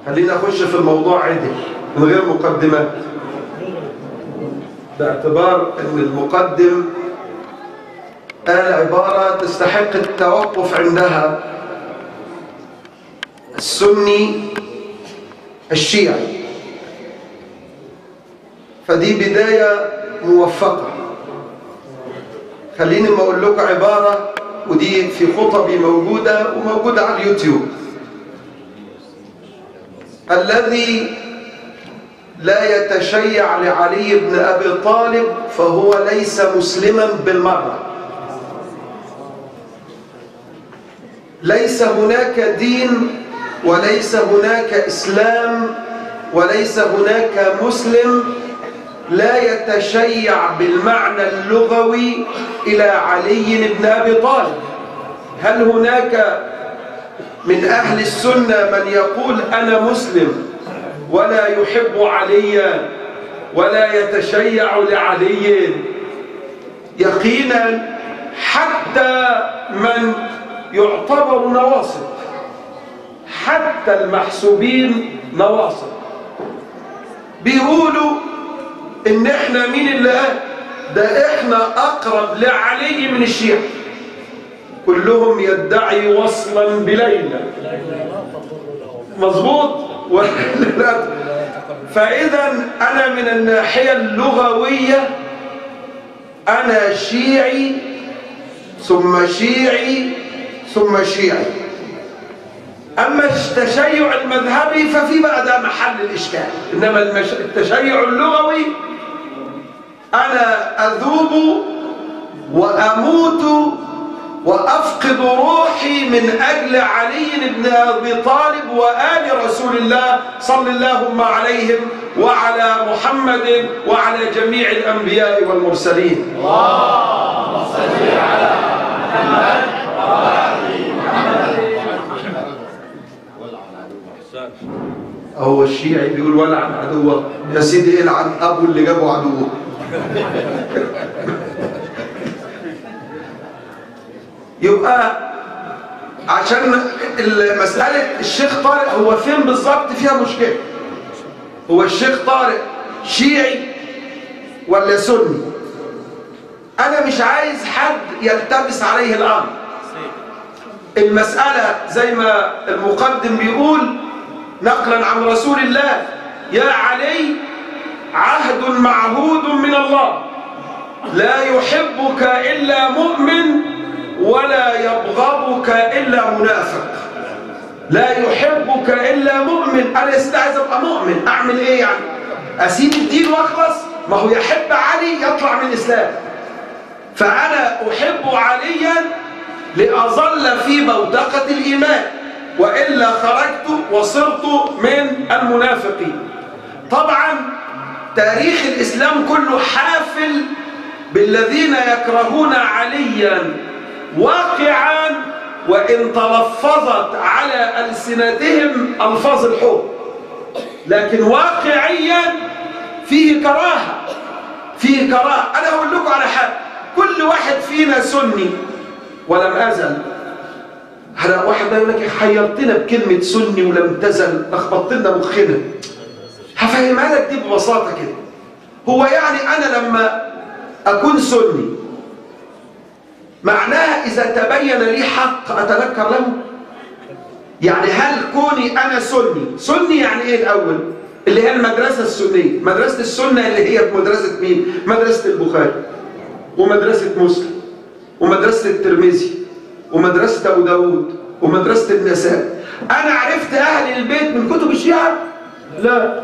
خلينا نخش في الموضوع عدل من غير مقدمات باعتبار ان المقدم قال عبارة تستحق التوقف عندها السني الشيعي فدي بداية موفقة خليني ما أقول لكم عبارة ودي في خطبي موجودة وموجودة على اليوتيوب الذي لا يتشيع لعلي بن أبي طالب فهو ليس مسلما بالمرة ليس هناك دين وليس هناك إسلام وليس هناك مسلم لا يتشيع بالمعنى اللغوي إلى علي بن أبي طالب هل هناك من أهل السنة من يقول أنا مسلم ولا يحب عليا ولا يتشيع لعلي يقينا حتى من يعتبر نواصب حتى المحسوبين نواصب بيقولوا ان احنا مين اللي قال ده احنا اقرب لعلي من الشيعة كلهم يدعي وصلا بليلى مظبوط فاذا انا من الناحية اللغوية انا شيعي ثم شيعي ثم شيعي أما التشيع المذهبي ففي بقى ده محل الإشكال إنما المش... التشيع اللغوي أنا أذوب وأموت وأفقد روحي من أجل علي بن أبي طالب وآل رسول الله صلى الله عليهم وعلى محمد وعلى جميع الأنبياء والمرسلين اللهم صل على محمد وعلى هو الشيعي بيقول ولعن عدوه يا سيدي العن ابو اللي جابه عدوه يبقى عشان مسألة الشيخ طارق هو فين بالظبط فيها مشكلة هو الشيخ طارق شيعي ولا سني أنا مش عايز حد يلتبس عليه الأمر المسألة زي ما المقدم بيقول نقلا عن رسول الله يا علي عهد معهود من الله لا يحبك إلا مؤمن ولا يبغضك إلا منافق لا يحبك إلا مؤمن أنا استعز أبقى مؤمن أعمل إيه يعني أسيب الدين وأخلص ما هو يحب علي يطلع من الإسلام فأنا أحب عليا لأظل في بودقة الإيمان وإلا خرجت وصرت من المنافقين طبعا تاريخ الإسلام كله حافل بالذين يكرهون عليا واقعا وإن تلفظت على ألسنتهم ألفاظ الحب لكن واقعيا فيه كراهة فيه كراهة أنا أقول لكم على حاجة كل واحد فينا سني ولم أزل هلا واحد ده يقول لك حيرتنا بكلمة سني ولم تزل لخبطت لنا مخنا هفهمها لك دي ببساطة كده هو يعني أنا لما أكون سني معناها إذا تبين لي حق أتذكر له يعني هل كوني أنا سني سني يعني إيه الأول اللي هي المدرسة السنية مدرسة السنة اللي هي مدرسة مين مدرسة البخاري ومدرسة مسلم ومدرسة الترمذي ومدرسة أبو داود ومدرسة النساء أنا عرفت أهل البيت من كتب الشيعة لا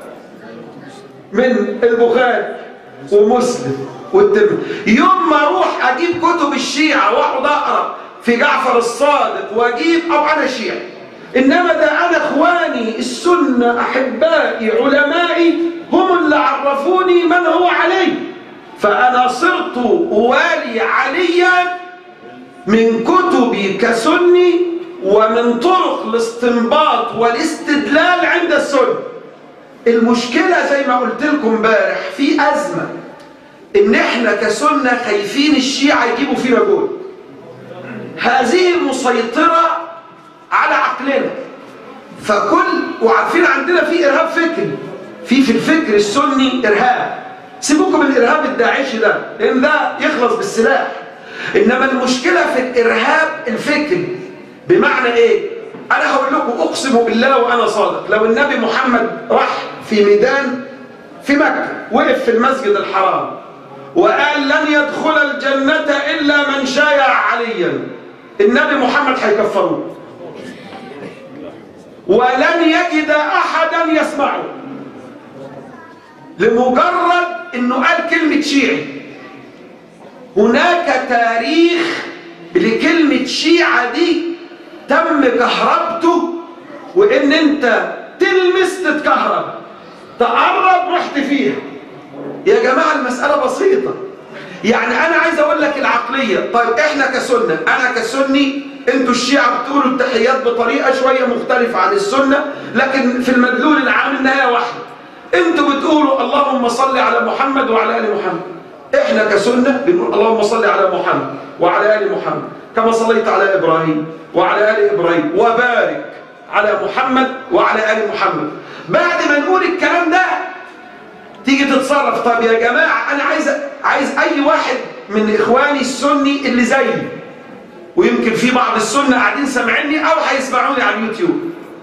من البخاري ومسلم والترمذي يوم ما أروح أجيب كتب الشيعة وأقعد أقرأ في جعفر الصادق وأجيب أو أنا شيعي إنما ده أنا إخواني السنة أحبائي علمائي هم اللي عرفوني من هو علي فأنا صرت أوالي عليا من كتبي كسني ومن طرق الاستنباط والاستدلال عند السنة المشكلة زي ما قلت لكم امبارح في أزمة إن إحنا كسنة خايفين الشيعة يجيبوا فينا جول هذه مسيطرة على عقلنا فكل وعارفين عندنا في ارهاب فكري في في الفكر السني ارهاب سيبوكم من الارهاب الداعشي ده لان ده يخلص بالسلاح انما المشكله في الارهاب الفكري بمعنى ايه انا هقول لكم اقسم بالله وانا صادق لو النبي محمد راح في ميدان في مكه وقف في المسجد الحرام وقال لن يدخل الجنه الا من شايع عليا النبي محمد هيكفروه ولن يجد احدا يسمعه لمجرد انه قال كلمه شيعي هناك تاريخ لكلمه شيعه دي تم كهربته وان انت تلمس تتكهرب تقرب رحت فيها يا جماعه المساله بسيطه يعني انا عايز اقول لك العقليه طيب احنا كسنه انا كسني انتوا الشيعة بتقولوا التحيات بطريقة شوية مختلفة عن السنة لكن في المدلول العام النهاية واحدة انتوا بتقولوا اللهم صل على محمد وعلى آل محمد احنا كسنة بنقول اللهم صل على محمد وعلى آل محمد كما صليت على إبراهيم وعلى آل إبراهيم وبارك على محمد وعلى آل محمد بعد ما نقول الكلام ده تيجي تتصرف طب يا جماعة أنا عايز عايز أي واحد من إخواني السني اللي زيي ويمكن في بعض السنة قاعدين سامعيني أو هيسمعوني على اليوتيوب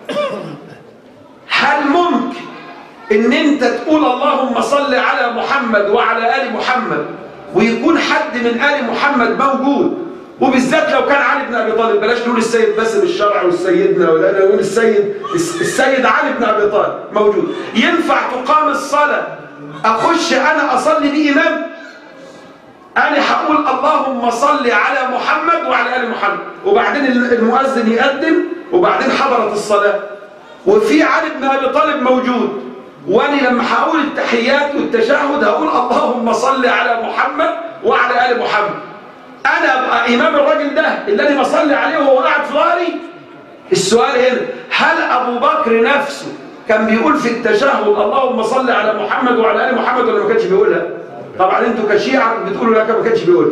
هل ممكن إن أنت تقول اللهم صل على محمد وعلى آل محمد ويكون حد من آل محمد موجود وبالذات لو كان علي بن ابي طالب بلاش نقول السيد باسم الشرع والسيدنا ولا انا نقول السيد السيد علي بن ابي طالب موجود ينفع تقام الصلاه اخش انا اصلي بيه امام انا هقول اللهم صل على محمد وعلى ال محمد وبعدين المؤذن يقدم وبعدين حضرت الصلاه وفي علي بن ابي طالب موجود وانا لما هقول التحيات والتشهد هقول اللهم صل على محمد وعلى ال محمد انا ابقى امام الراجل ده اللي انا بصلي عليه وهو قاعد في ظهري السؤال هنا هل ابو بكر نفسه كان بيقول في التشهد اللهم صل على محمد وعلى ال محمد ولا ما كانش بيقولها طبعا انتوا كشيعه بتقولوا لا ما كانش بيقولها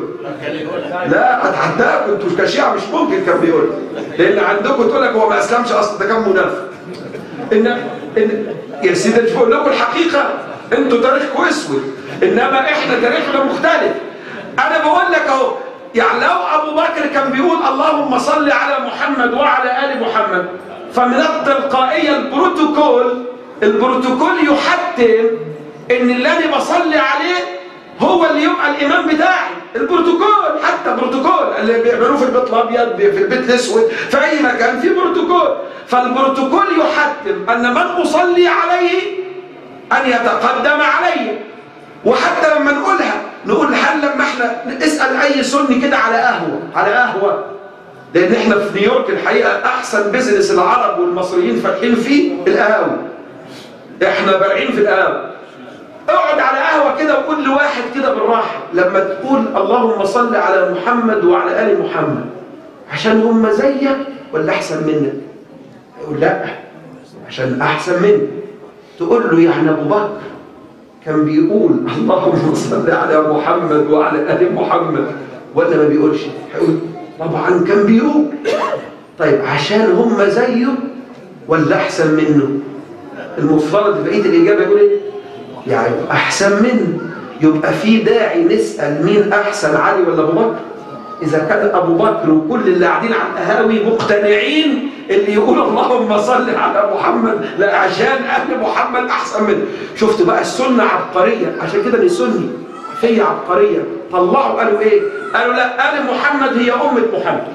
لا اتحداكم انتوا كشيعه مش ممكن كان بيقولها لان عندكم تقول لك هو ما اسلمش اصلا ده كان منافق ان ان يا سيدي مش بقول لكم الحقيقه انتوا تاريخكم اسود انما احنا تاريخنا مختلف انا بقول لك اهو يعني لو ابو بكر كان بيقول اللهم صل على محمد وعلى ال محمد فمن التلقائيه البروتوكول البروتوكول يحتم ان اللي انا بصلي عليه هو اللي يبقى الامام بتاعي البروتوكول حتى بروتوكول اللي بيعملوه في البيت الابيض في البيت الاسود في اي مكان في بروتوكول فالبروتوكول يحتم ان من اصلي عليه ان يتقدم علي وحتى لما نقولها نقول هل لما احنا اسال اي سني كده على قهوه على قهوه لان احنا في نيويورك الحقيقه احسن بيزنس العرب والمصريين فاتحين فيه القهاوي احنا بارعين في القهاوي اقعد على قهوه كده وقول لواحد كده بالراحه لما تقول اللهم صل على محمد وعلى ال محمد عشان هم زيك ولا احسن منك يقول لا عشان احسن منك تقول له يعني ابو بكر كان بيقول اللهم صل على محمد وعلى ال محمد ولا ما بيقولش هيقول طبعا كان بيقول طيب عشان هم زيه ولا احسن منه المفترض بقيه الاجابه يقول ايه يعني احسن منه يبقى في داعي نسال مين احسن علي ولا ابو بكر اذا كان ابو بكر وكل اللي قاعدين على القهاوي مقتنعين اللي يقول اللهم صل على محمد لا عشان اهل محمد احسن منه شفت بقى السنه عبقريه عشان كده انا سني في عبقريه طلعوا قالوا ايه قالوا لا ال محمد هي امه محمد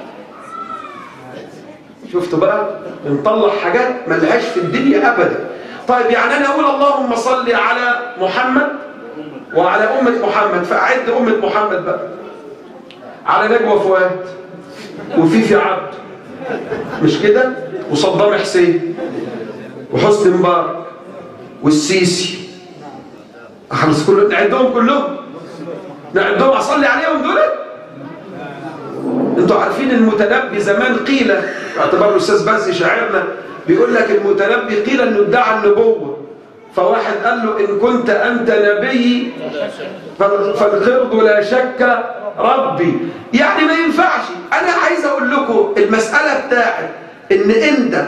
شفتوا بقى بنطلع حاجات ملهاش في الدنيا ابدا طيب يعني انا اقول اللهم صل على محمد وعلى امه محمد فاعد امه محمد بقى على نجوى فؤاد وفيفي عبد مش كده وصدام حسين وحسني مبارك والسيسي اخلص كله نعدهم كلهم نعدهم اصلي عليهم دول انتوا عارفين المتنبي زمان قيل اعتبره الاستاذ بازي شاعرنا بيقول لك المتنبي قيل انه ادعى النبوه فواحد قال له ان كنت انت نبي فالقرد لا شك ربي يعني ما ينفعش انا عايز اقول لكم المساله بتاعت ان انت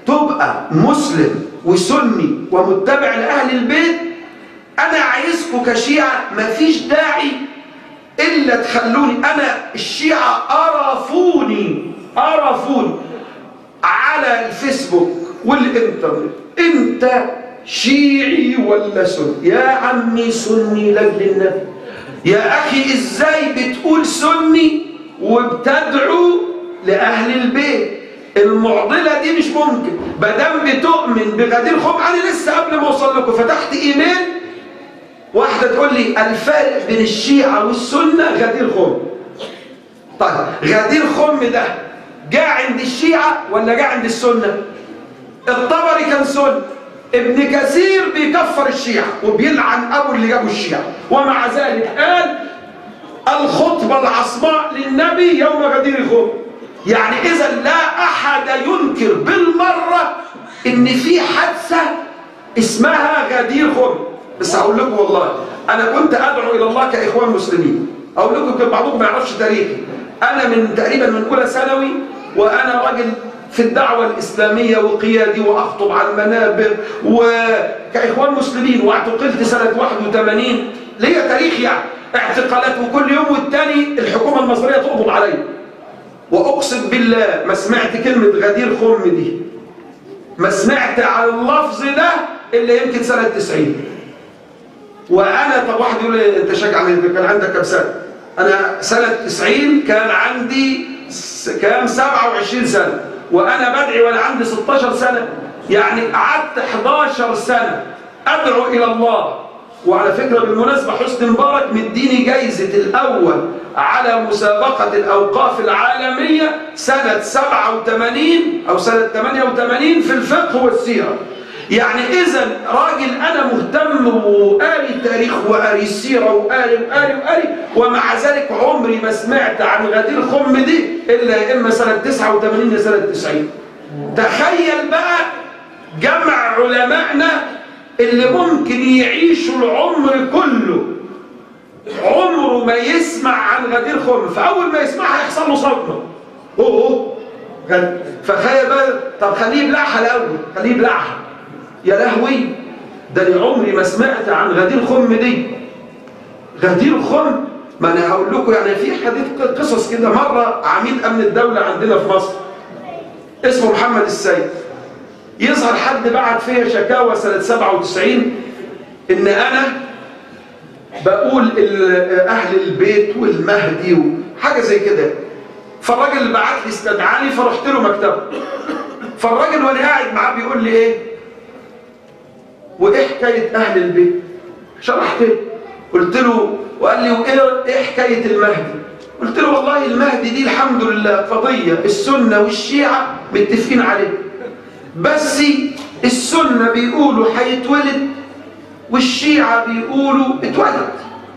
تبقى مسلم وسني ومتبع لأهل البيت أنا عايزكم كشيعة مفيش داعي إلا تخلوني أنا الشيعة قرفوني قرفوني على الفيسبوك والإنترنت أنت شيعي ولا سني يا عمي سني لاجل النبي يا أخي إزاي بتقول سني وبتدعو لأهل البيت المعضلة دي مش ممكن مادام بتؤمن بغدير خم أنا لسه قبل ما أوصل لكم فتحت إيميل واحدة تقول لي الفارق بين الشيعة والسنة غدير خم طيب غدير خم ده جاء عند الشيعة ولا جاء عند السنة الطبري كان سنة ابن كثير بيكفر الشيعة وبيلعن أبو اللي جابوا الشيعة ومع ذلك قال الخطبة العصماء للنبي يوم غدير خم يعني إذا لا أحد ينكر بالمرة إن في حادثة اسمها غدير خم بس هقول لكم والله أنا كنت أدعو إلى الله كإخوان مسلمين أقول لكم كان بعضكم ما يعرفش تاريخي أنا من تقريبا من أولى ثانوي وأنا راجل في الدعوة الإسلامية وقيادي وأخطب على المنابر وكإخوان مسلمين واعتقلت سنة 81 ليا تاريخ يعني اعتقالات وكل يوم والتاني الحكومة المصرية تقبض عليا وأقسم بالله ما سمعت كلمة غدير خم دي ما سمعت على اللفظ ده إلا يمكن سنة 90 وأنا طب واحد يقول لي أنت شاك على كان عندك كم سنة؟ أنا سنة 90 كان عندي كام 27 سنة وأنا بدعي وأنا عندي 16 سنة يعني قعدت 11 سنة أدعو إلى الله وعلى فكرة بالمناسبة حسن مبارك مديني جايزة الأول على مسابقة الأوقاف العالمية سنة 87 أو سنة 88 في الفقه والسيرة يعني إذا راجل أنا مهتم وقاري التاريخ وقاري السيرة وقاري وقاري وقاري ومع ذلك عمري ما سمعت عن غدير خم دي إلا يا إما سنة 89 يا سنة 90 تخيل بقى جمع علمائنا اللي ممكن يعيشوا العمر كله عمره ما يسمع عن غدير خم فأول ما يسمعها يحصل له صدمة أوه أوه فخيل بقى طب خليه يبلعها الأول خليه يبلعها يا لهوي ده انا عمري ما سمعت عن غدير خم دي غدير خم ما انا هقول لكم يعني في حديث قصص كده مره عميد امن الدوله عندنا في مصر اسمه محمد السيد يظهر حد بعت فيا شكاوى سنه 97 ان انا بقول اهل البيت والمهدي وحاجه زي كده فالراجل اللي بعت لي استدعاني فرحت له مكتبه فالراجل وانا قاعد معاه بيقول لي ايه وايه حكايه اهل البيت شرحت له قلت له وقال لي وايه ايه حكايه المهدي قلت له والله المهدي دي الحمد لله قضيه السنه والشيعه متفقين عليها بس السنه بيقولوا هيتولد والشيعه بيقولوا اتولد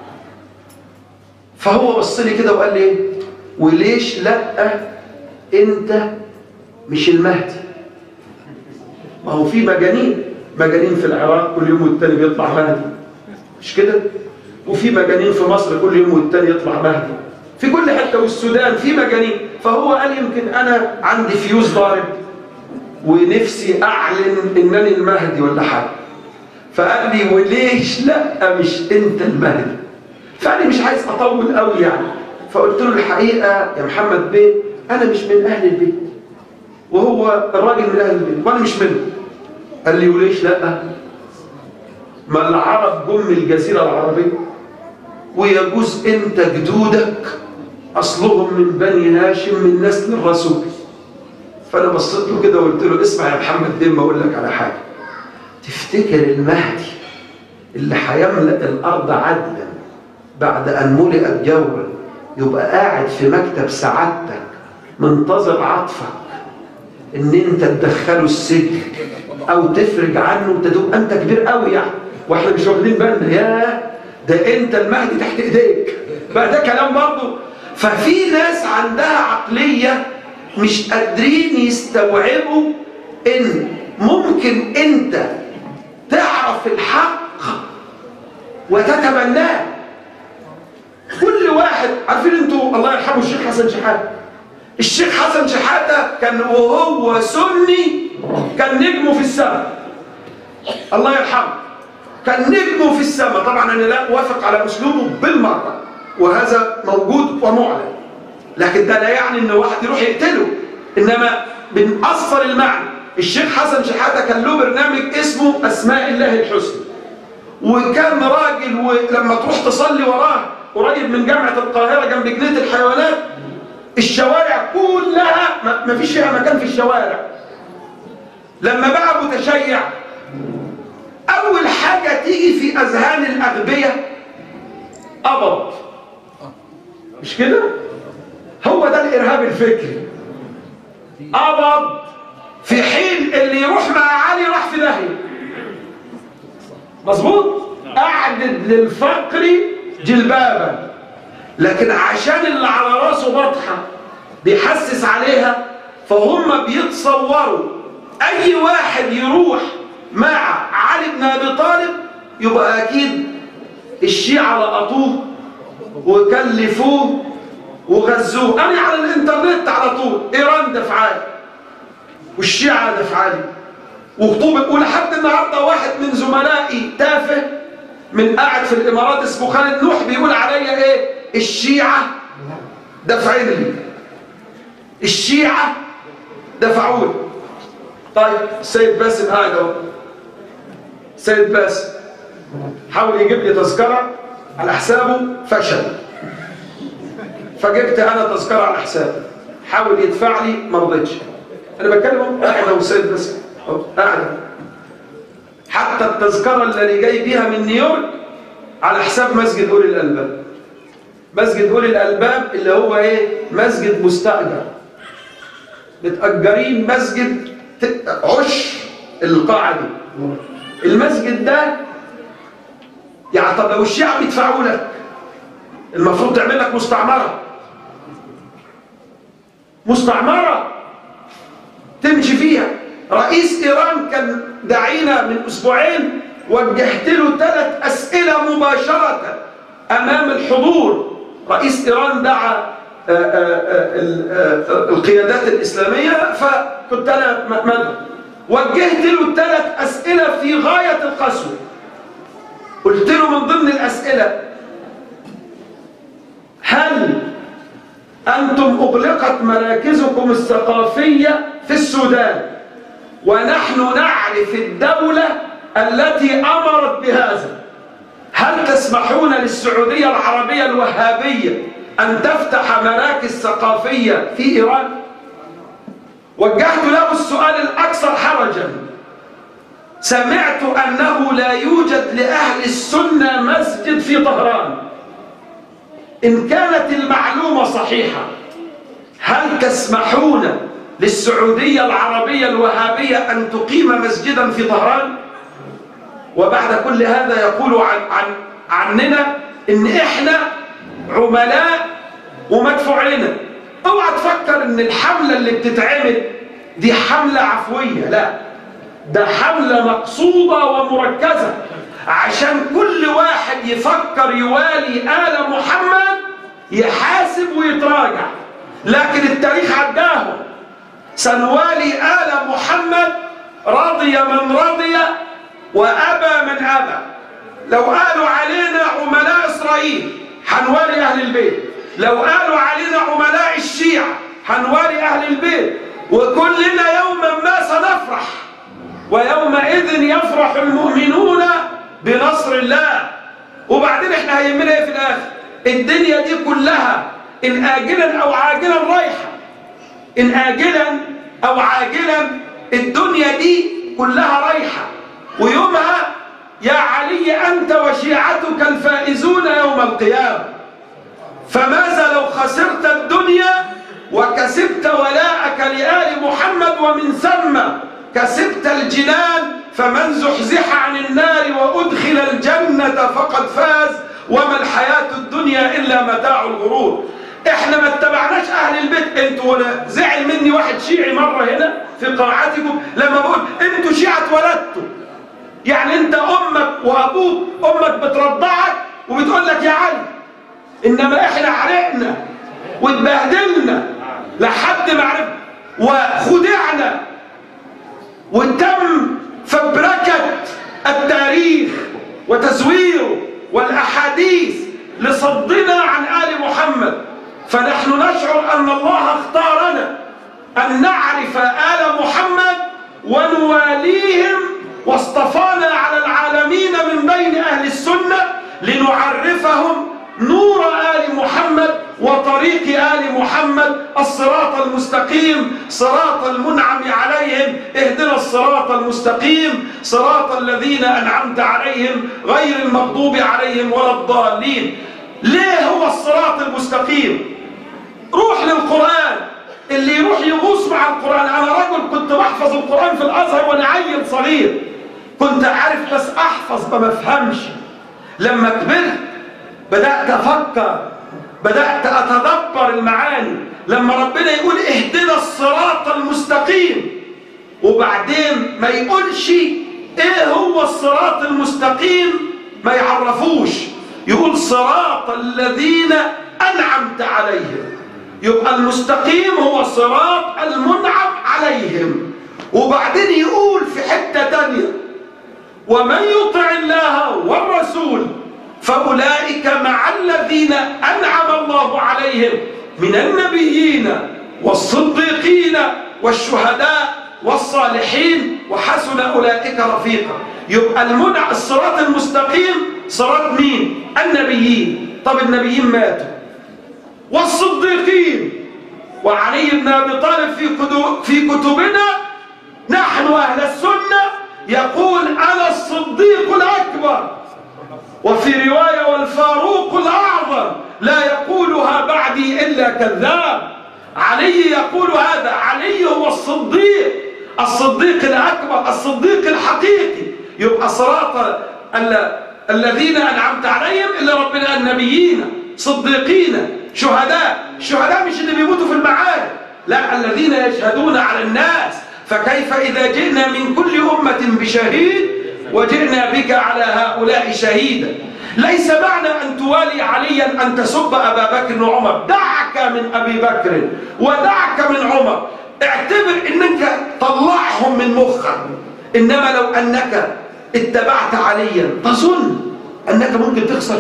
فهو بص لي كده وقال لي وليش لا انت مش المهدي ما هو في مجانين مجانين في العراق كل يوم والتاني بيطلع مهدي مش كده وفي مجانين في مصر كل يوم والتاني يطلع مهدي في كل حته والسودان في مجانين فهو قال يمكن انا عندي فيوز ضارب ونفسي اعلن انني المهدي ولا حاجه فقال لي وليش لا مش انت المهدي فانا مش عايز اطول قوي يعني فقلت له الحقيقه يا محمد بيه انا مش من اهل البيت وهو الراجل من اهل البيت وانا مش منه قال لي وليش لا ما العرب جم الجزيرة العربية ويجوز انت جدودك اصلهم من بني هاشم من نسل الرسول فانا بصيت له كده وقلت له اسمع يا محمد ديم اقول لك على حاجه تفتكر المهدي اللي هيملا الارض عدلا بعد ان ملئت جورا يبقى قاعد في مكتب سعادتك منتظر عطفك ان انت تدخله السجن او تفرج عنه تبقى انت كبير قوي يعني واحنا مش واخدين بالنا يا ده انت المهدي تحت ايديك بقى ده كلام برضه ففي ناس عندها عقليه مش قادرين يستوعبوا ان ممكن انت تعرف الحق وتتمناه كل واحد عارفين انتوا الله يرحمه الشيخ حسن شحاته الشيخ حسن شحاته كان وهو سني كان نجمه في السماء الله يرحمه كان نجمه في السماء طبعا انا لا اوافق على اسلوبه بالمره وهذا موجود ومعلن لكن ده لا يعني ان واحد يروح يقتله انما بنأثر المعنى الشيخ حسن شحاته كان له برنامج اسمه اسماء الله الحسنى وكان راجل ولما تروح تصلي وراه قريب من جامعه القاهره جنب جنينه الحيوانات الشوارع كلها ما فيش فيها مكان في الشوارع لما بقى متشيع اول حاجه تيجي في اذهان الاغبياء قبض مش كده هو ده الارهاب الفكري قبض في حين اللي يروح مع علي راح في داهيه مظبوط اعدد للفقر جلبابا لكن عشان اللي على راسه بطحه بيحسس عليها فهم بيتصوروا اي واحد يروح مع علي بن ابي طالب يبقى اكيد الشيعة لقطوه وكلفوه وغزوه انا على الانترنت على طول ايران دفعالي والشيعة دفعالي وخطوبة ولحد النهاردة واحد من زملائي تافه من قاعد في الامارات اسمه خالد نوح بيقول عليا ايه الشيعة دفعين لي الشيعة دفعوني طيب السيد باسم قاعد اهو السيد باسم حاول يجيب لي تذكرة على حسابه فشل فجبت انا تذكرة على حسابي حاول يدفع لي ما رضيتش انا بتكلم اهو قاعد اهو السيد باسم اهو قاعد حتى التذكرة اللي جاي بيها من نيويورك على حساب مسجد أولي الألباب مسجد أولي الألباب اللي هو إيه مسجد مستأجر متأجرين مسجد عش القاعة دي المسجد ده يعني طب لو الشيعة بيدفعوا لك المفروض تعمل لك مستعمرة مستعمرة تمشي فيها رئيس إيران كان دعينا من أسبوعين وجهت له ثلاث أسئلة مباشرة أمام الحضور رئيس إيران دعا القيادات الإسلامية فكنت أنا مدعو وجهت له ثلاث أسئلة في غاية القسوة قلت له من ضمن الأسئلة هل أنتم أغلقت مراكزكم الثقافية في السودان ونحن نعرف الدولة التي أمرت بهذا هل تسمحون للسعودية العربية الوهابية أن تفتح مراكز ثقافية في إيران وجهت له السؤال الأكثر حرجا سمعت أنه لا يوجد لأهل السنة مسجد في طهران إن كانت المعلومة صحيحة هل تسمحون للسعودية العربية الوهابية أن تقيم مسجدا في طهران وبعد كل هذا يقول عن عن عننا إن إحنا عملاء ومدفوعين اوعى تفكر ان الحملة اللي بتتعمل دي حملة عفوية لا ده حملة مقصودة ومركزة عشان كل واحد يفكر يوالي آل محمد يحاسب ويتراجع لكن التاريخ عداهم سنوالي آل محمد رضي من رضي وأبى من أبى لو قالوا علينا عملاء إسرائيل حنوالي أهل البيت لو قالوا علينا عملاء الشيعة حنوالي أهل البيت وكلنا يوما ما سنفرح ويومئذ يفرح المؤمنون بنصر الله وبعدين احنا هيهمنا ايه في الاخر الدنيا دي كلها ان اجلا او عاجلا رايحه ان اجلا او عاجلا الدنيا دي كلها رايحه ويومها يا علي انت وشيعتك الفائزون يوم القيامه فماذا لو خسرت الدنيا وكسبت ولاءك لآل محمد ومن ثم كسبت الجنان فمن زحزح عن النار وأدخل الجنة فقد فاز وما الحياة الدنيا إلا متاع الغرور احنا ما اتبعناش اهل البيت انتوا ولا زعل مني واحد شيعي مرة هنا في قاعتكم لما بقول انتوا شيعة اتولدتوا يعني انت امك وابوك امك بترضعك وبتقول لك يا علي انما احنا عرقنا واتبهدلنا لحد ما عرفنا وخدعنا وتزويره والأحاديث لصدنا عن آل محمد فنحن نشعر أن الله اختارنا أن نعرف آل محمد ونواليهم واصطفانا على العالمين من بين أهل السنة لنعرفهم نور آل محمد وطريق آل محمد الصراط المستقيم صراط المنعم عليهم اهدنا الصراط المستقيم صراط الذين أنعمت عليهم غير المغضوب عليهم ولا الضالين ليه هو الصراط المستقيم روح للقرآن اللي يروح يغوص مع القرآن أنا رجل كنت بحفظ القرآن في الأزهر وأنا عيل صغير كنت عارف بس أحفظ ما بفهمش لما كبرت بدأت أفكر بدأت أتدبر المعاني لما ربنا يقول اهدنا الصراط المستقيم وبعدين ما يقولش ايه هو الصراط المستقيم ما يعرفوش يقول صراط الذين أنعمت عليهم يبقى المستقيم هو صراط المنعم عليهم وبعدين يقول في حتة تانية ومن يطع الله والرسول فأولئك مع الذين أنعم الله عليهم من النبيين والصديقين والشهداء والصالحين وحسن أولئك رفيقا يبقى المنع الصراط المستقيم صراط مين؟ النبيين طب النبيين ماتوا والصديقين وعلي بن أبي طالب في في كتبنا نحن أهل السنة يقول أنا الصديق الأكبر وفي رواية والفاروق الأعظم لا يقولها بعدي إلا كذاب علي يقول هذا علي هو الصديق الصديق الأكبر الصديق الحقيقي يبقى صراط الذين أنعمت عليهم إلا ربنا النبيين صديقين شهداء الشهداء مش اللي بيموتوا في المعارك لا الذين يشهدون على الناس فكيف إذا جئنا من كل أمة بشهيد وجئنا بك على هؤلاء شهيدا ليس معنى أن توالي عليا أن تسب أبا بكر وعمر دعك من أبي بكر ودعك من عمر اعتبر أنك طلعهم من مخك إنما لو أنك اتبعت عليا تظن أنك ممكن تخسر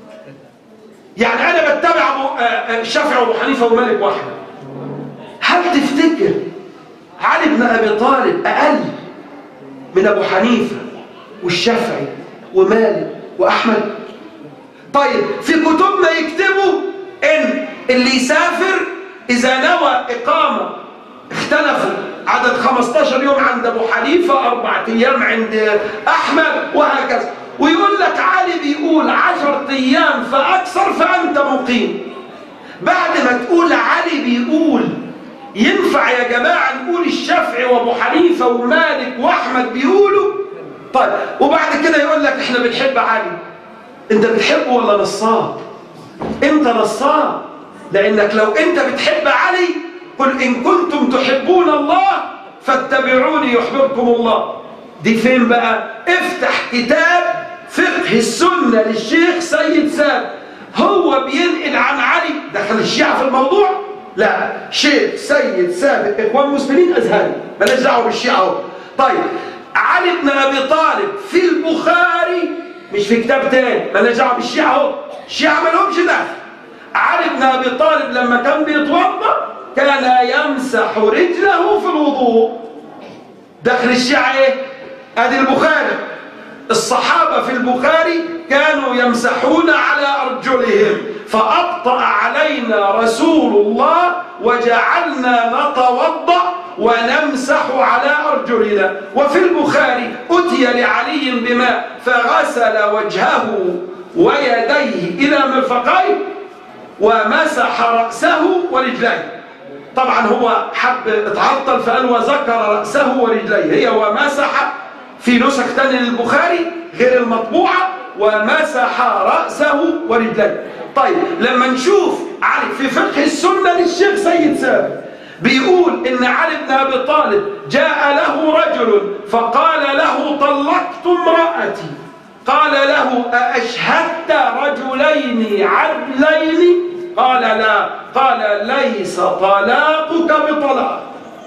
يعني أنا بتبع الشافعي وأبو حنيفة ومالك واحد هل تفتكر علي بن أبي طالب أقل من أبو حنيفة والشافعي ومالك وأحمد طيب في كتبنا يكتبوا إن اللي يسافر إذا نوى إقامة اختلفوا عدد 15 يوم عند أبو حنيفة أربعة أيام عند أحمد وهكذا ويقول لك علي بيقول عشر أيام فأكثر فأنت مقيم بعد ما تقول علي بيقول ينفع يا جماعة نقول الشافعي وأبو حنيفة ومالك وأحمد بيقولوا طيب وبعد كده يقول لك احنا بنحب علي انت بتحبه ولا نصاب انت نصاب لانك لو انت بتحب علي قل ان كنتم تحبون الله فاتبعوني يحببكم الله دي فين بقى افتح كتاب فقه السنة للشيخ سيد ساب هو بينقل عن علي دخل الشيعة في الموضوع لا شيخ سيد سابق اخوان مسلمين ازهري مالناش دعوه بالشيعة طيب علي بن ابي طالب في البخاري مش في كتاب تاني مالناش دعوه بالشيعة اهو الشيعة ما لهمش دخل علي بن ابي طالب لما كان بيتوضا كان يمسح رجله في الوضوء دخل الشيعة ايه ادي البخاري الصحابة في البخاري كانوا يمسحون على أرجلهم فأبطأ علينا رسول الله وجعلنا نتوضأ ونمسح على أرجلنا وفي البخاري أتي لعلي بماء فغسل وجهه ويديه إلى مرفقيه ومسح رأسه ورجليه طبعا هو حب اتعطل فقال وذكر رأسه ورجليه هي ومسح في نسخ تاني للبخاري غير المطبوعة ومسح رأسه ورجليه طيب لما نشوف علي في فقه السنة للشيخ سيد سابق بيقول ان علي بن ابي طالب جاء له رجل فقال له طلقت امرأتي قال له أأشهدت رجلين عدلين قال لا قال ليس طلاقك بطلاق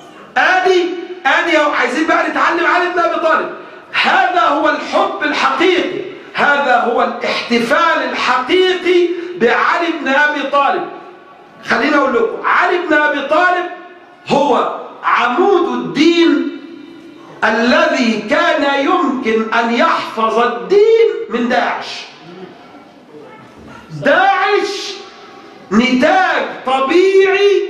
ادي ادي عايزين بقى نتعلم علي بن ابي طالب هذا هو الحب الحقيقي هذا هو الاحتفال الحقيقي بعلي بن أبي طالب خليني أقول لكم علي بن أبي طالب هو عمود الدين الذي كان يمكن أن يحفظ الدين من داعش داعش نتاج طبيعي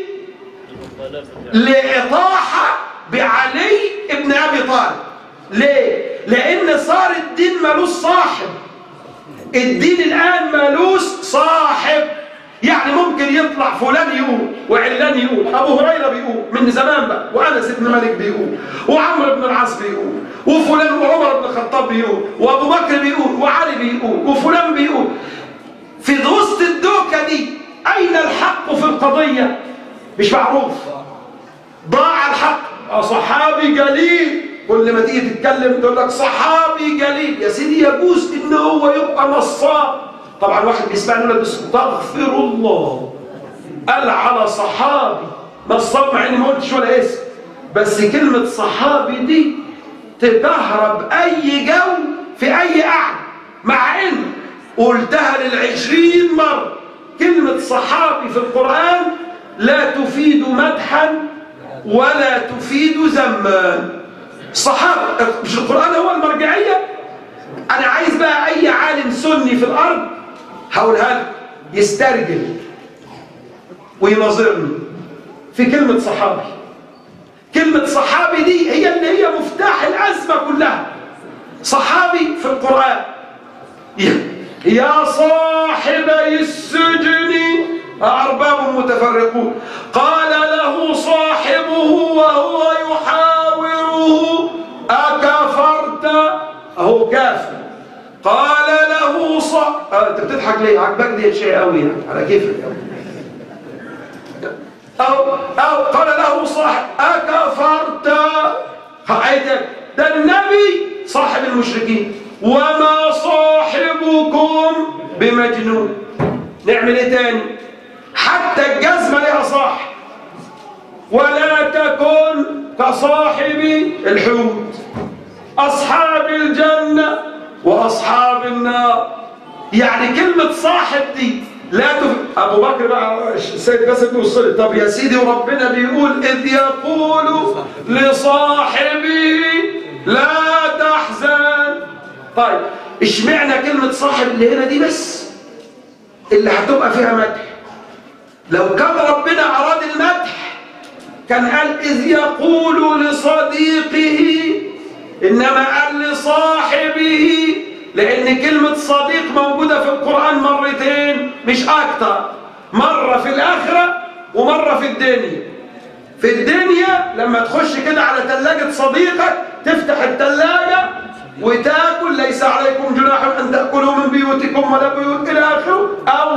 لإطاحة بعلي ابن أبي طالب ليه؟ لأن صار الدين ملوش صاحب الدين الآن ملوش صاحب يعني ممكن يطلع فلان يقول وعلان يقول أبو هريرة بيقول من زمان بقى وأنس بن مالك بيقول وعمرو بن العاص بيقول وفلان وعمر بن الخطاب بيقول وأبو بكر بيقول وعلي بيقول وفلان بيقول في وسط الدوكة دي أين الحق في القضية مش معروف ضاع الحق صحابي جليل كل ما تيجي تتكلم تقول لك صحابي جليل يا سيدي يجوز ان هو يبقى نصاب طبعا واحد بيسمعني يقول لك استغفر الله قال على صحابي نصاب مع اني ما قلتش ولا اسم بس كلمه صحابي دي تكهرب اي جو في اي قعده مع ان قلتها للعشرين مره كلمه صحابي في القران لا تفيد مدحا ولا تفيد ذما الصحابة مش القرآن هو المرجعية أنا عايز بقى أي عالم سني في الأرض هقولها لك يسترجل ويناظرني في كلمة صحابي كلمة صحابي دي هي اللي هي مفتاح الأزمة كلها صحابي في القرآن يا صاحبي السجن أرباب متفرقون قال له صاحبه وهو يحاوره أكفرت أهو كافر قال له صاحب آه أنت بتضحك ليه؟ عجبك دي شيء قوي يعني على كيفك أو أو قال له صاحب أكفرت عايزك ده النبي صاحب المشركين وما صاحبكم بمجنون نعمل ايه تاني حتى الجزمة لها صاحب ولا تكن كصاحب الحوت أصحاب الجنة وأصحاب النار يعني كلمة صاحب دي لا تف... أبو بكر بقى السيد بس بن وصل طب يا سيدي وربنا بيقول إذ يقول لصاحبه لا تحزن طيب اشمعنى كلمة صاحب اللي هنا دي بس اللي هتبقى فيها مدح لو كان ربنا أراد المدح كان قال إذ يقول لصديقه إنما قال لصاحبه لأن كلمة صديق موجودة في القرآن مرتين مش أكتر مرة في الآخرة ومرة في الدنيا في الدنيا لما تخش كده على ثلاجة صديقك تفتح الثلاجة وتاكل ليس عليكم جناح أن تأكلوا من بيوتكم ولا بيوت إلى آخره أو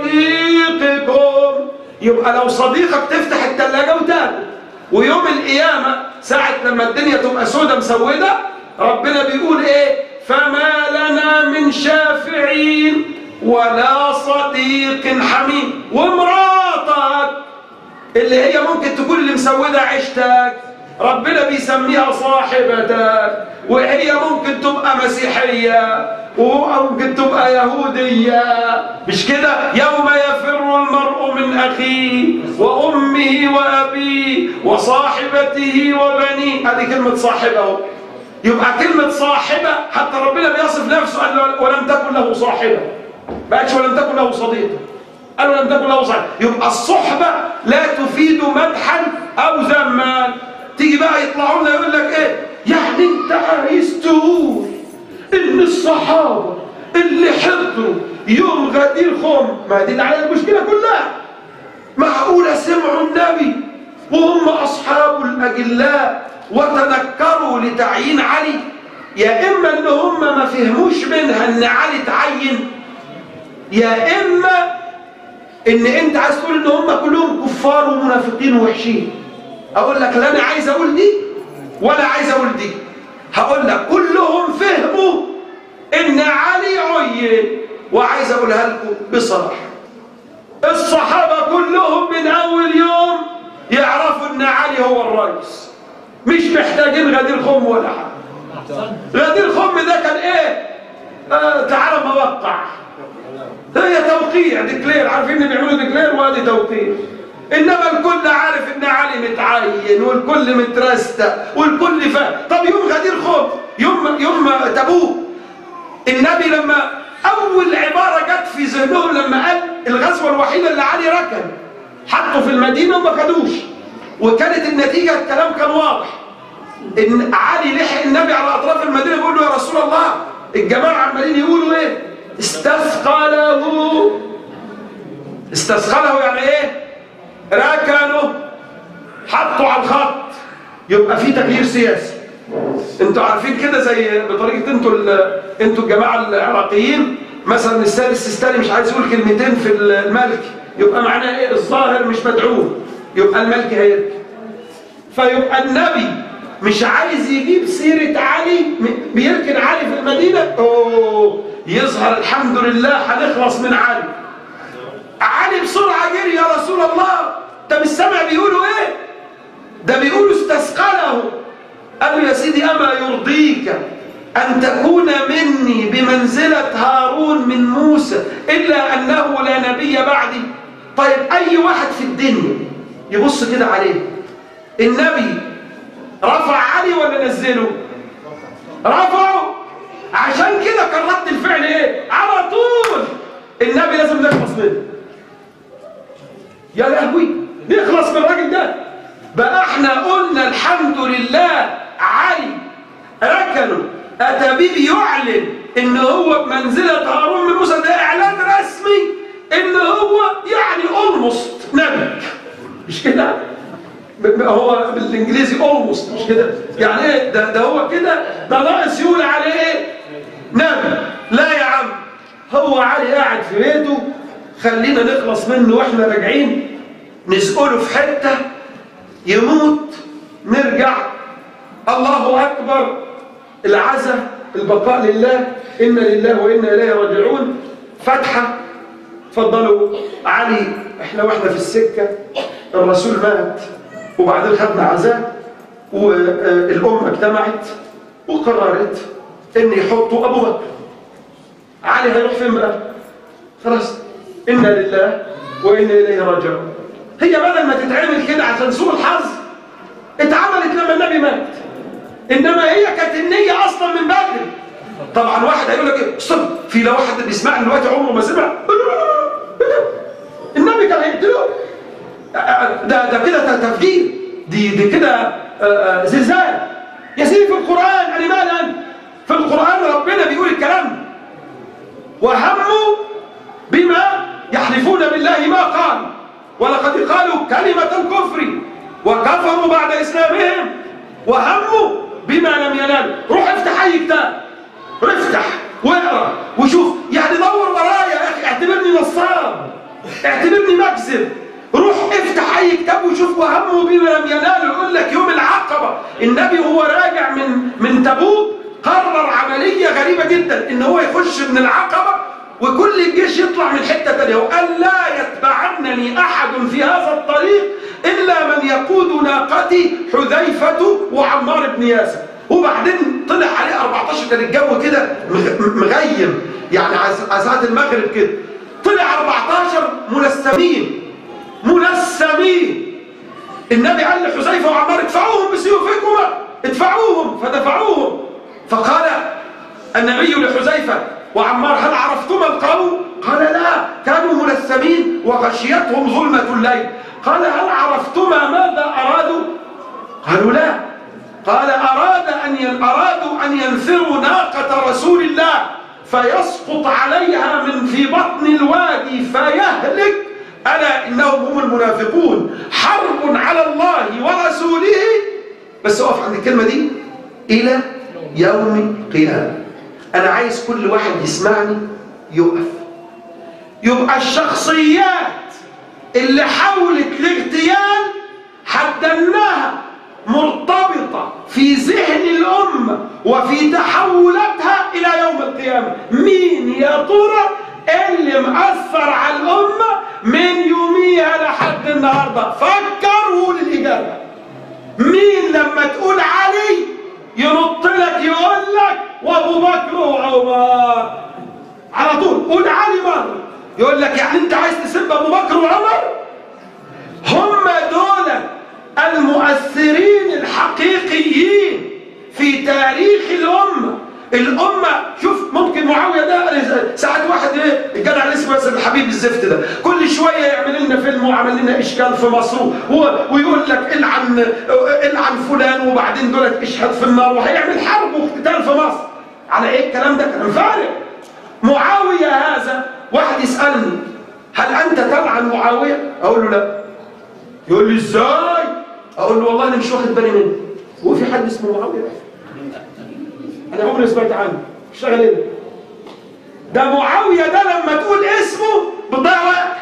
صديقكم يبقى لو صديقك تفتح الثلاجة وتاكل ويوم القيامة ساعة لما الدنيا تبقى سودة مسودة ربنا بيقول إيه فما لنا من شافعين ولا صديق حميم ومراتك اللي هي ممكن تكون اللي مسودة عيشتك ربنا بيسميها صاحبتك وهي ممكن تبقى مسيحية وممكن تبقى يهودية مش كده يوم يفر المرء من أخيه وأمه وأبيه وصاحبته وبنيه هذه كلمة صاحبه يبقى كلمة صاحبة حتى ربنا بيصف نفسه قال ولم تكن له صاحبة بقتش ولم تكن له صديقة قال ولم تكن له صاحبة يبقى الصحبة لا تفيد مدحا أو ذما تيجي بقى يطلعوا لنا يقول لك ايه يعني انت عايز تقول ان الصحابة اللي حضروا يوم غدير خم ما دي اللي على المشكلة كلها معقولة سمعوا النبي وهم أصحاب الأجلاء وتذكروا لتعيين علي يا إما إن هم ما فهموش منها إن علي تعين يا إما إن أنت عايز تقول إن هم كلهم كفار ومنافقين ووحشين أقول لك لا أنا عايز أقول دي ولا عايز أقول دي هقول لك كلهم فهموا إن علي عين وعايز أقولها لكم بصراحة الصحابة كلهم من أول يوم يعرفوا إن علي هو الرئيس مش محتاجين غدير خم ولا حاجة غدير خم ده كان إيه؟ آه تعال ما وقع هي توقيع ديكلير عارفين ان بيعملوا ديكلير وادي توقيع انما الكل عارف ان علي متعين والكل مترستق والكل فاهم طب يوم غدير خوف يوم يوم تبوك النبي لما اول عباره جت في ذهنهم لما قال الغزوه الوحيده اللي علي ركن حطوا في المدينه وما خدوش وكانت النتيجه الكلام كان واضح ان علي لحق النبي على اطراف المدينه بيقول له يا رسول الله الجماعه عمالين يقولوا ايه استثقله استثقله يعني ايه ركنوا حطوا على الخط يبقى في تغيير سياسي انتوا عارفين كده زي بطريقه انتوا ال- انتوا الجماعه العراقيين مثلا السيد السيستاني مش عايز يقول كلمتين في الملك يبقى معناه ايه الظاهر مش مدعو يبقى الملك هيركن فيبقى النبي مش عايز يجيب سيرة علي م- بيركن علي في المدينة أوه يظهر الحمد لله هنخلص من علي علي بسرعة جري يا رسول الله ده مش سامع بيقولوا ايه ده بيقولوا استثقله قال له يا سيدي أما يرضيك أن تكون مني بمنزلة هارون من موسى إلا أنه لا نبي بعدي طيب أي واحد في الدنيا يبص كده عليه النبي رفع علي ولا نزله رفعه عشان كده كان رد الفعل ايه على طول النبي لازم نخلص منه يا لهوي نخلص من الراجل ده بقى احنا قلنا الحمد لله علي ركنه اتى بيه بيعلن ان هو بمنزله هارون من موسى ده اعلان رسمي ان هو يعني اولموست نبي مش كده ب- هو بالانجليزي اولموست مش كده يعني ايه ده ده هو كده ده ناقص يقول عليه ايه نبي لا يا عم هو علي قاعد في بيته خلينا نخلص منه واحنا راجعين نسأله في حته يموت نرجع الله اكبر العزة البقاء لله إنا لله وإنا إليه راجعون فتحة اتفضلوا علي احنا واحنا في السكة الرسول مات وبعدين خدنا عزاء والأمة اجتمعت وقررت ان يحطوا أبو بكر علي هيروح فين بقى خلاص إنا لله وإنا إليه راجعون هي بدل ما تتعمل كده عشان سوء الحظ اتعملت لما النبي مات انما هي كانت النيه اصلا من بدري طبعا واحد هيقول لك ايه استنى في لو واحد بيسمعني دلوقتي عمره ما سمع النبي كان هيقتله ده ده كده تفجير دي دي كده آه، آه، زلزال يا سيدي في القران لماذا في القران ربنا بيقول الكلام ده. وهموا بما يحلفون بالله ما قالوا ولقد قالوا كلمة الكفر وكفروا بعد إسلامهم وهموا بما لم ينالوا روح افتح أي كتاب افتح واقرا وشوف يعني دور ورايا يا أخي اعتبرني نصاب اعتبرني مكذب روح افتح أي كتاب وشوف وهموا بما لم ينالوا يقول لك يوم العقبة النبي وهو راجع من من تبوك قرر عملية غريبة جدا ان هو يخش من العقبة وكل الجيش يطلع من حتة تانية وقال لا يتبعنني أحد في هذا الطريق إلا من يقود ناقتي حذيفة وعمار بن ياسر وبعدين طلع عليه 14 كان الجو كده مغ- مغيم يعني عز- عزات المغرب كده طلع 14 منسمين منسمين النبي قال لحذيفه وعمار ادفعوهم بسيوفكما ادفعوهم فدفعوهم فقال النبي لحذيفه وعمار هل عرفتما القوم؟ قال لا كانوا ملثمين وغشيتهم ظلمة الليل قال هل عرفتما ماذا أرادوا؟ قالوا لا قال أراد أن ين... أرادوا أن ينثروا ناقة رسول الله فيسقط عليها من في بطن الوادي فيهلك ألا إنهم هم المنافقون حرب على الله ورسوله بس أقف عند الكلمة دي إلى يوم القيامة أنا عايز كل واحد يسمعني يقف يبقى الشخصيات اللي حاولت الاغتيال حددناها مرتبطة في ذهن الأمة وفي تحولاتها إلى يوم القيامة مين يا ترى اللي مأثر على الأمة من يوميها لحد النهاردة فكر وقول الإجابة مين لما تقول علي ينط لك يقول لك وابو بكر وعمر على طول قول علي مرة يقول لك يعني انت عايز تسب ابو بكر وعمر هم دول المؤثرين الحقيقيين في تاريخ الأمة الأمة شوف ممكن معاوية ده ساعات واحد ايه الجدع اللي اسمه ياسر الحبيب الزفت ده كل شوية يعمل لنا فيلم وعمل لنا إشكال في مصر و- ويقول لك العن العن فلان وبعدين دولت اشهد في النار وهيعمل حرب واقتتال في مصر على ايه الكلام ده كلام فارغ معاوية هذا واحد يسألني هل أنت تلعن معاوية؟ أقول له لا يقول لي ازاي اقول له والله انا مش واخد بالي منه هو في حد اسمه معاويه انا عمري ما سمعت عنه اشتغل ايه ده معاويه ده لما تقول اسمه بتضيع وقت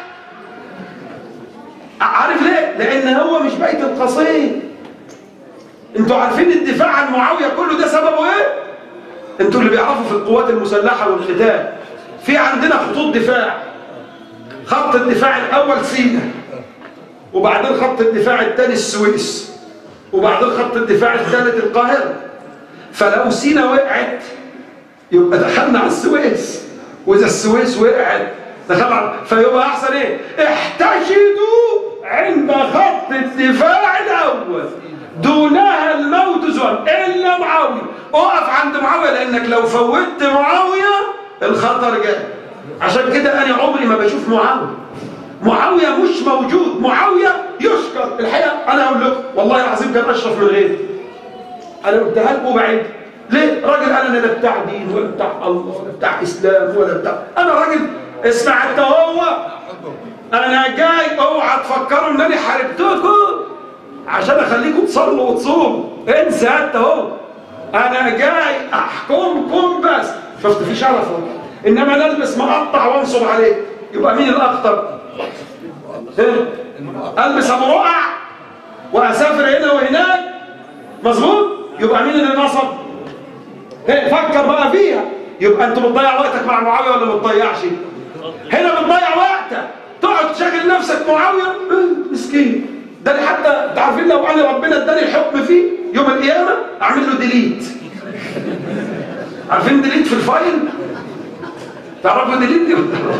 عارف ليه لان هو مش بيت القصيد انتوا عارفين الدفاع عن معاويه كله ده سببه ايه انتوا اللي بيعرفوا في القوات المسلحه والقتال في عندنا خطوط دفاع خط الدفاع الاول سينا وبعدين خط الدفاع الثاني السويس وبعدين خط الدفاع الثالث القاهرة فلو سينا وقعت يبقى دخلنا على السويس وإذا السويس وقعت دخلنا على فيبقى أحسن إيه؟ احتشدوا عند خط الدفاع الأول دونها الموت زوال إلا معاوية اقف عند معاوية لأنك لو فوتت معاوية الخطر جاي عشان كده أنا عمري ما بشوف معاوية معاوية مش موجود معاوية يشكر الحقيقة أنا أقول لكم والله العظيم كان أشرف من غيري أنا قلتها لكم بعيد ليه؟ راجل أنا لا بتاع دين ولا بتاع الله ولا بتاع إسلام ولا بتاع أنا راجل اسمع أنت هو أنا جاي أوعى تفكروا إن أنا حاربتكم عشان أخليكم تصلوا وتصوموا انسى أنت هو أنا جاي أحكمكم بس شفت في شرف أهو. إنما نلبس مقطع وانصب عليه يبقى مين الأخطر؟ إيه؟ البس ابو رقع واسافر هنا وهناك مظبوط يبقى مين اللي نصب إيه؟ فكر بقى فيها يبقى انت بتضيع وقتك مع معاويه ولا ما بتضيعش هنا بتضيع وقتك تقعد تشغل نفسك معاويه إيه؟ مسكين ده اللي حتى انت عارفين لو انا ربنا اداني الحكم فيه يوم القيامه اعمل له ديليت عارفين ديليت في الفايل تعرفوا ديليت دي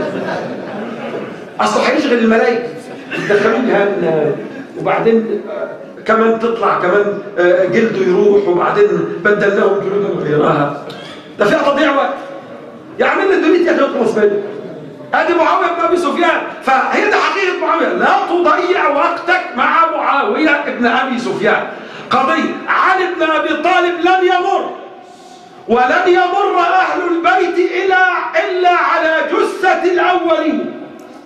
اصل هيشغل الملائكه يدخلوه جهنم وبعدين آه، كمان تطلع كمان آه، جلده يروح وبعدين بدلناهم جلودا غيرها ده فيها تضييع وقت يعمل لي دوليت يا اخي اخلص منه ادي معاويه بن ابي سفيان فهي دي حقيقه معاويه لا تضيع وقتك مع معاويه بن ابي سفيان قضيه علي بن ابي طالب لن يمر ولن يمر اهل البيت الا الا على جثه الاولين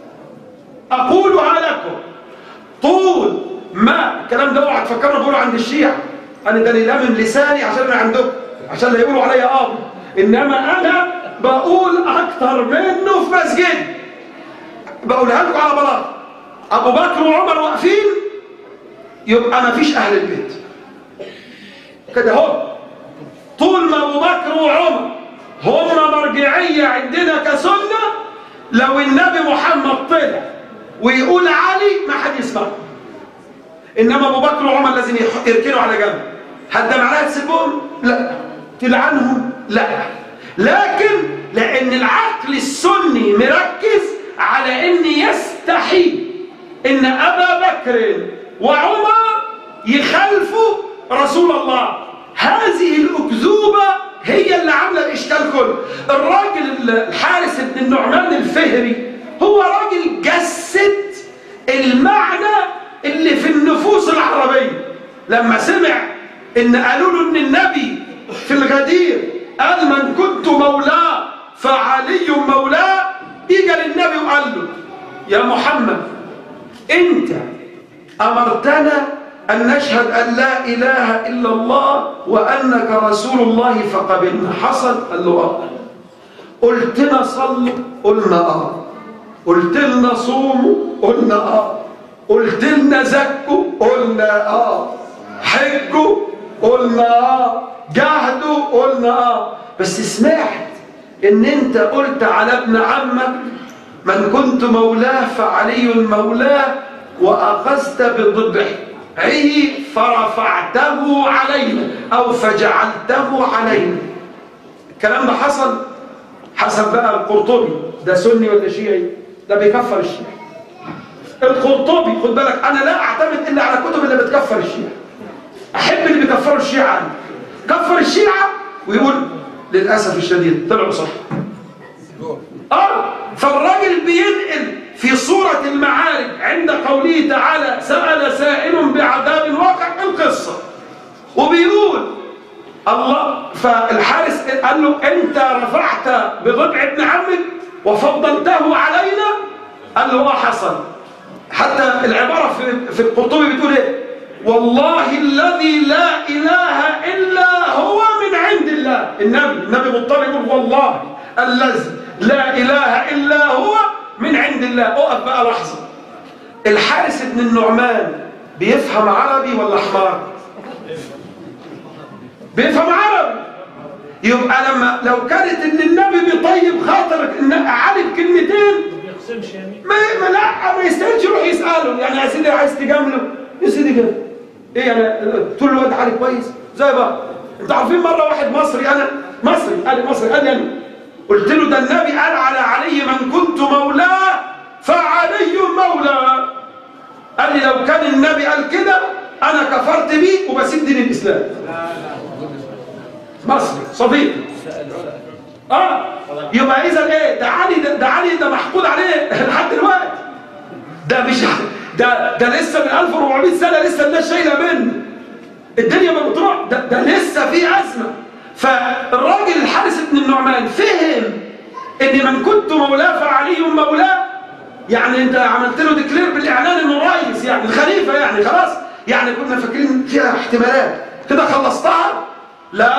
أقولها لكم طول ما الكلام ده اوعى تفكروا بقوله عند الشيعة أنا ده لامم لساني عشان أنا عندكم عشان لا يقولوا عليا أب إنما أنا بقول أكتر منه في مسجد بقولها لكم على بلاط أبو بكر وعمر واقفين يبقى ما فيش أهل البيت كده هو طول ما أبو بكر وعمر هم مرجعية عندنا كسنة لو النبي محمد طلع ويقول علي ما حد يسمعه انما ابو بكر وعمر لازم يح- يركنوا على جنب هل ده معناها تسيبهم لا تلعنهم لا لكن لان العقل السني مركز على ان يستحيل ان ابا بكر وعمر يخالفوا رسول الله هذه الاكذوبه هي اللي عامله الاشكال كله الراجل الحارس بن النعمان الفهري هو راجل جسد المعنى اللي في النفوس العربيه لما سمع ان قالوا له ان النبي في الغدير قال من كنت مولاه فعلي مولاه اجى للنبي وقال له يا محمد انت امرتنا ان نشهد ان لا اله الا الله وانك رسول الله فقبلنا حصل قال له اه قلت لنا صلوا قلنا اه قلت لنا صوموا قلنا اه قلت لنا زكوا قلنا اه حجوا قلنا اه جاهدوا قلنا اه بس سمعت ان انت قلت على ابن عمك من كنت مولاه فعلي مولاه واخذت بضبعه فرفعته علينا او فجعلته علينا الكلام ده حصل حسب بقى القرطبي ده سني ولا شيعي ده بيكفر الشيعة القرطبي خد بالك انا لا اعتمد الا على كتب اللي بتكفر الشيعة احب اللي بيكفروا الشيعة عني كفر الشيعة ويقول للاسف الشديد طلعوا صح اه فالراجل بينقل في سورة المعارج عند قوله تعالى سأل سائل بعذاب واقع القصة وبيقول الله فالحارس قال له انت رفعت بضبع ابن عمك وفضلته علينا قال له اه حصل حتى العبارة في, في القرطبي بتقول ايه والله الذي لا اله الا هو من عند الله النبي النبي مضطر يقول والله الذي لا اله الا هو من عند الله اقف بقى لحظة الحارس ابن النعمان بيفهم عربي ولا حمار بيفهم عربي يبقى لما لو كانت ان النبي بيطيب خاطرك ان علي بكلمتين بيقسمش يمين ما ما لا ما يستاهلش يروح يساله يعني يا سيدي عايز تجامله يا سيدي كده ايه يعني تقول له انت علي كويس زي بقى انتوا عارفين مره واحد مصري انا مصري قال لي مصري قال لي انا قلت له ده النبي قال على علي من كنت مولاه فعلي مولاه قال لي لو كان النبي قال كده انا كفرت بيه وبسيب دين الاسلام مصري صديق اه يبقى اذا ايه ده علي ده, ده علي ده محقود عليه لحد دلوقتي ده مش ده ده لسه من 1400 سنه لسه الناس شايله منه الدنيا ما بتروح ده, ده لسه في ازمه فالراجل الحارس بن النعمان فهم ان من كنت مولاه فعلي مولاه يعني انت عملت له ديكلير بالاعلان انه رئيس يعني الخليفه يعني خلاص يعني كنا فاكرين فيها احتمالات كده خلصتها لا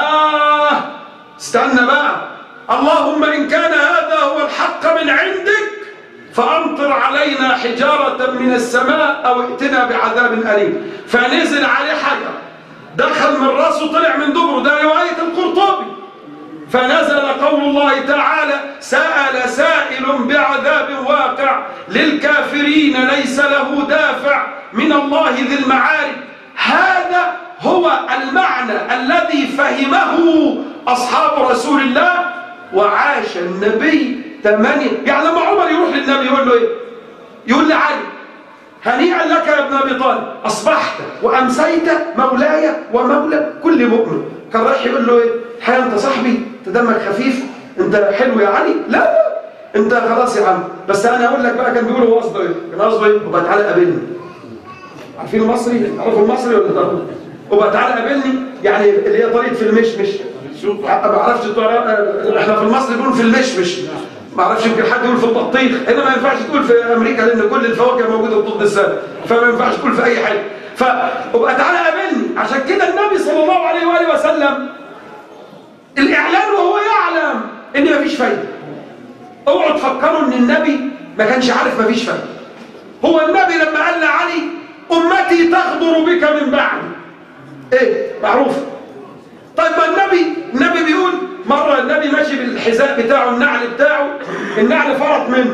استنى بقى اللهم ان كان هذا هو الحق من عندك فامطر علينا حجاره من السماء او ائتنا بعذاب اليم فنزل عليه حجر دخل من راسه طلع من دبره ده روايه القرطبي فنزل قول الله تعالى سأل سائل بعذاب واقع للكافرين ليس له دافع من الله ذي المعارف هذا هو المعنى الذي فهمه أصحاب رسول الله وعاش النبي ثمانية يعني لما عمر يروح للنبي يقول له إيه يقول لعلي هنيئا لك يا ابن أبي طالب أصبحت وأمسيت مولاي ومولى كل مؤمن كان رايح يقول له إيه الحقيقة أنت صاحبي أنت دمك خفيف أنت حلو يا علي لا لا أنت خلاص يا عم بس أنا أقول لك بقى كان بيقول هو قصده إيه كان قصده إيه وبقى تعالى قابلني عارفين المصري تعرفوا المصري ولا تعرفوا وبقى تعالى قابلني يعني اللي هي طريقة في المشمش ما اعرفش احنا في مصر بنقول في المشمش ما اعرفش يمكن حد يقول في البطيخ هنا ما ينفعش تقول في امريكا لان كل الفواكه موجوده طول السنه فما ينفعش تقول في اي حاجه فابقى تعالى قابلني عشان كده النبي صلى الله عليه واله وسلم الاعلان وهو يعلم ان مفيش فايده اوعوا تفكروا ان النبي ما كانش عارف مفيش فايده هو النبي لما قال لعلي امتي تغدر بك من بعدي ايه معروف طيب ما النبي النبي بيقول مرة النبي ماشي بالحذاء بتاعه النعل بتاعه النعل فرط منه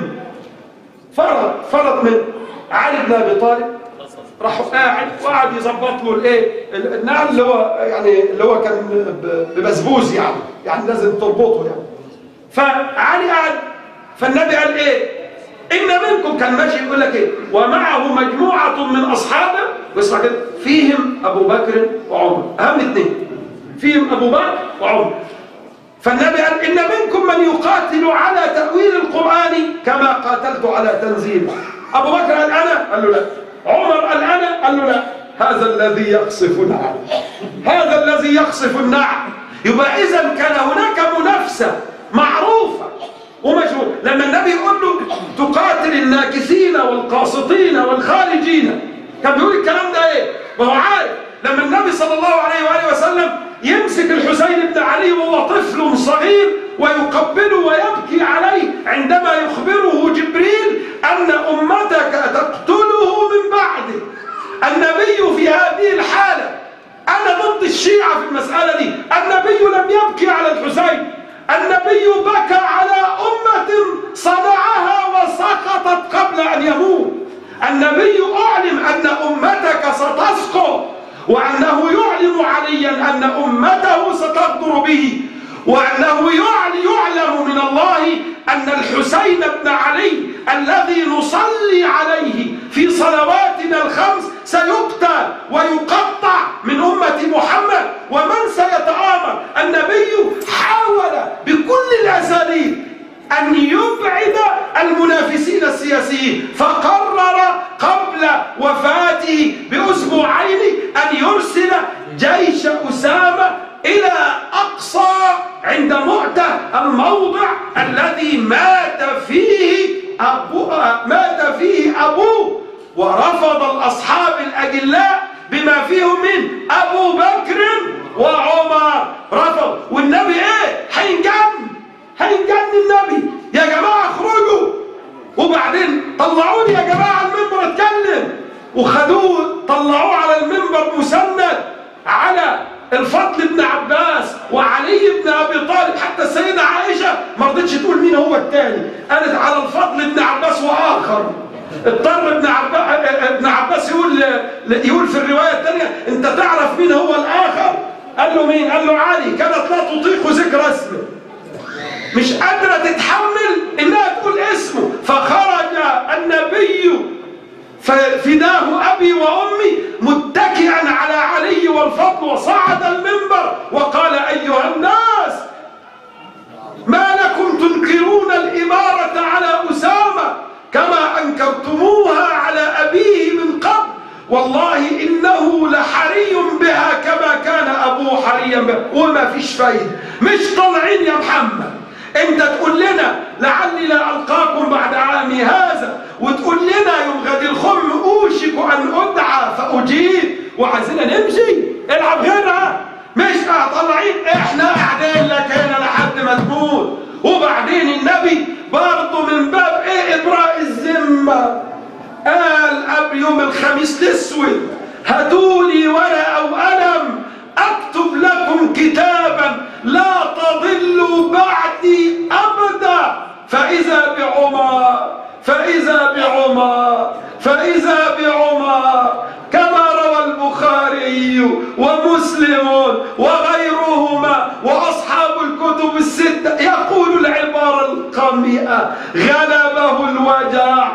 فرط فرط منه علي بن ابي طالب راح قاعد وقعد يظبط له الايه النعل اللي هو يعني اللي هو كان ببسبوز يعني يعني لازم تربطه يعني فعلي قعد فالنبي قال ايه ان منكم كان ماشي يقول لك ايه ومعه مجموعه من اصحابه واسمع كده فيهم ابو بكر وعمر اهم اثنين فيهم ابو بكر وعمر فالنبي قال ان منكم من يقاتل على تاويل القران كما قاتلت على تنزيله ابو بكر قال انا قال له لا عمر قال انا قال له لا هذا الذي يقصف النعم هذا الذي يقصف النعم يبقى اذا كان هناك منافسه معروفه ومشهور لما النبي يقول له تقاتل الناكثين والقاسطين والخارجين كان بيقول الكلام ده ايه ما هو عارف لما النبي صلى الله عليه واله وسلم يمسك الحسين بن علي وهو طفل صغير ويقبله ويبكي عليه عندما يخبره جبريل ان امتك تقتله من بعده النبي في هذه الحاله انا ضد الشيعه في المساله دي النبي لم يبكي على الحسين النبي بكى على أمة صنعها وسقطت قبل أن يموت النبي أعلم أن أمتك ستسقط وأنه يعلم عليا أن أمته ستغدر به وأنه يعلم من الله أن الحسين بن علي الذي نصلي عليه في صلواتنا الخمس سيقتل ويقطع من أمة محمد ومن سيتآمر النبي حاول بكل الأساليب أن يبعد المنافسين السياسيين فقرر قبل وفاته بأسبوعين أن يرسل جيش أسامة إلى أقصى عند مؤتة الموضع الذي مات فيه أبو مات فيه أبوه ورفض الأصحاب الأجلاء بما فيهم من أبو بكر وعمر رفض والنبي إيه هينجن هينجن النبي يا جماعة اخرجوا وبعدين طلعوني يا جماعة المنبر اتكلم وخدوه طلعوه على المنبر مسند على الفضل بن عباس وعلي بن ابي طالب حتى السيده عائشه ما رضتش تقول مين هو الثاني قالت على الفضل بن عباس واخر اضطر ابن عباس ابن عباس يقول يقول في الروايه الثانيه انت تعرف مين هو الاخر قال له مين قال له علي كانت لا تطيق ذكر اسمه مش قادره تتحمل انها تقول اسمه فخرج النبي ففداه أبي وأمي متكئا على علي والفضل وصعد المنبر وقال أيها الناس ما لكم تنكرون الإمارة على أسامة كما أنكرتموها على أبيه من قبل والله إنه لحري بها كما كان أبوه حريا بها وما فيش فايدة مش طالعين يا محمد انت تقول لنا لعلي لا القاكم بعد عامي هذا وتقول لنا يوم غد الخم اوشك ان ادعى فاجيب وعايزينا نمشي العب غيرها مش طالعين احنا قاعدين لك هنا لحد ما تموت وبعدين النبي برضه من باب ايه ابراء الذمه قال قبل يوم الخميس الاسود هاتولي ورقه وقلم اكتب لكم كتابا لا تضلوا بعدي ابدا فاذا بعمر فاذا بعمر فاذا بعمر كما روى البخاري ومسلم وغيرهما واصحاب الكتب السته يقول العباره القميئه غلبه الوجع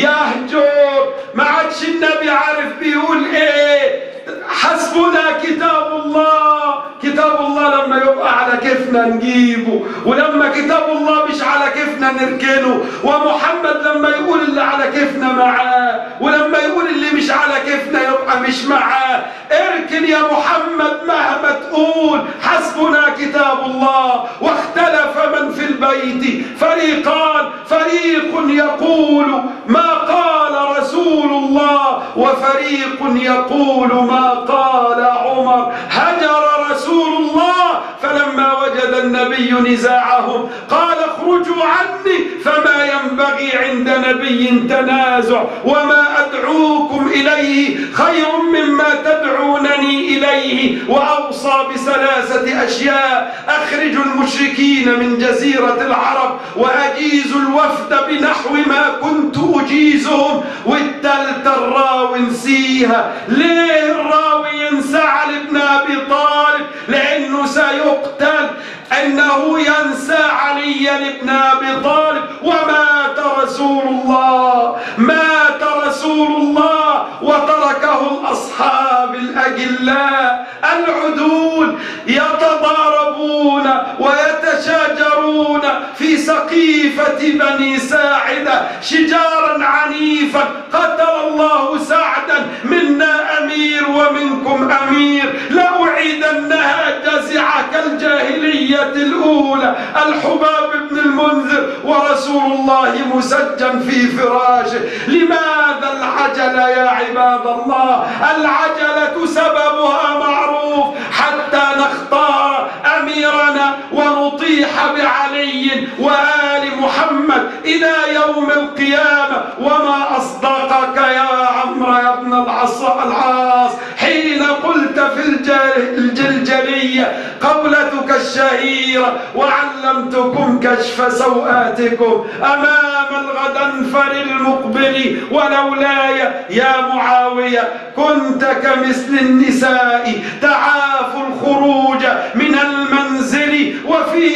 يهجر ما عادش النبي عارف بيقول ايه حسبنا كتاب الله كتاب الله لما يبقى على كيفنا نجيبه ولما كتاب الله مش على كيفنا نركنه ومحمد لما يقول اللي على كيفنا معاه ولما يقول اللي مش على كيفنا يبقى مش معاه اركن يا محمد مهما تقول حسبنا كتاب الله واختلف من في البيت فريقان فريق يقول ما قال رسول الله وفريق يقول ما قال عمر هجر رسول الله فلما وجد النبي نزاعهم قال اخرجوا عني فما ينبغي عند نبي تنازع وما أدعوكم إليه خير مما تدعونني إليه وأوصى بثلاثة أشياء أخرج المشركين من جزيرة العرب وأجيز الوفد بنحو ما كنت أجيزهم والتالتة الراوي نسيها ليه الراوي ينسى علي بن أبي طالب لأنه سيقتل أنه ينسى عليا بن أبي طالب ومات رسول الله مات رسول الله وتركه الأصحاب الأجلاء العدول يتضاربون ويتشاجرون في سقيفة بني ساعدة شجارا عنيفا قتل الله سعدا منا أمير ومنكم أمير لأعيدنها جزعة كالجاهلية الأولى الحباب بن المنذر ورسول الله مسجن في فراشه لماذا العجلة يا عباد الله العجلة سببها معروف حتى نختار أميرنا ونطيح بعلي وآل محمد إلى يوم القيامة وما أصدقك يا عمرو يا ابن العاص حين قلت في الجلجلية قولتك الشهيرة وعلمتكم كشف سوآتكم أمام الغدنفر المقبل ولولاي يا معاوية كنت كمثل النساء تعاف الخروج من المنزل وفي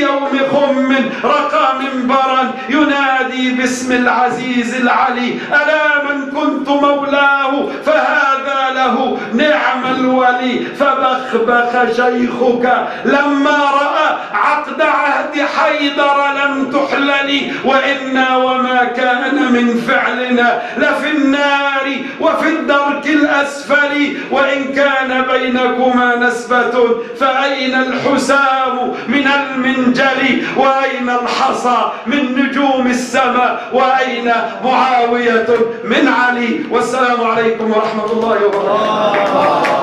باسم العزيز العلي ألا من كنت مولاه فهذا له نعم الولي فبخبخ شيخك لما رأى عقد عهد حيدر لم تحلل وإنا وما كان من فعلنا لفي النار وفي الدرك الأسفل وإن كان بينكما نسبة فأين الحسام من المنجل وأين الحصى من نجوم السماء وأين معاوية من علي والسلام عليكم ورحمة الله وبركاته